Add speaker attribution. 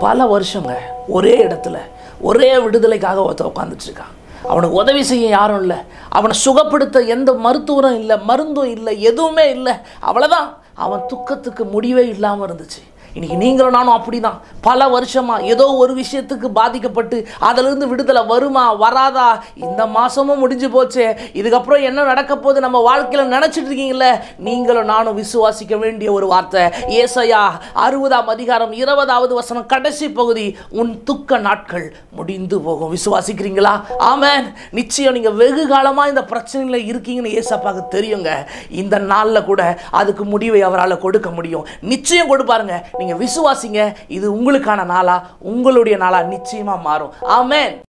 Speaker 1: பல வருஷங்க ஒரே இடத்துல ஒரே விடுதலைக்காக ஒருத்தர் உட்காந்துட்டு இருக்கான் அவனுக்கு உதவி செய்ய யாரும் இல்லை அவனை சுகப்படுத்த எந்த மருத்துவரும் இல்லை மருந்தும் இல்லை எதுவுமே இல்லை அவ்வளோதான் அவன் துக்கத்துக்கு முடிவே இல்லாமல் இருந்துச்சு இன்னைக்கு நீங்களும் நானும் அப்படிதான் பல வருஷமா ஏதோ ஒரு விஷயத்துக்கு பாதிக்கப்பட்டு அதிலிருந்து விடுதலை வருமா வராதா இந்த மாசமும் முடிஞ்சு போச்சே இதுக்கப்புறம் என்ன நடக்க போகுது நம்ம வாழ்க்கையில நினைச்சிட்டு இருக்கீங்களே நீங்களும் நானும் விசுவாசிக்க வேண்டிய ஒரு வார்த்தை ஏசையா அறுபதாம் அதிகாரம் இருபதாவது வசனம் கடைசி பகுதி உன் துக்க நாட்கள் முடிந்து போகும் விசுவாசிக்கிறீங்களா ஆமென் நிச்சயம் நீங்க வெகு காலமா இந்த பிரச்சனையில இருக்கீங்கன்னு ஏசப்பாக்கு தெரியுங்க இந்த நாள்ல கூட அதுக்கு முடிவை அவரால் கொடுக்க முடியும் நிச்சயம் கொடுப்பாருங்க நீங்க விசுவாசிங்க இது உங்களுக்கான நாளா உங்களுடைய நாளா நிச்சயமா மாறும் ஆமென்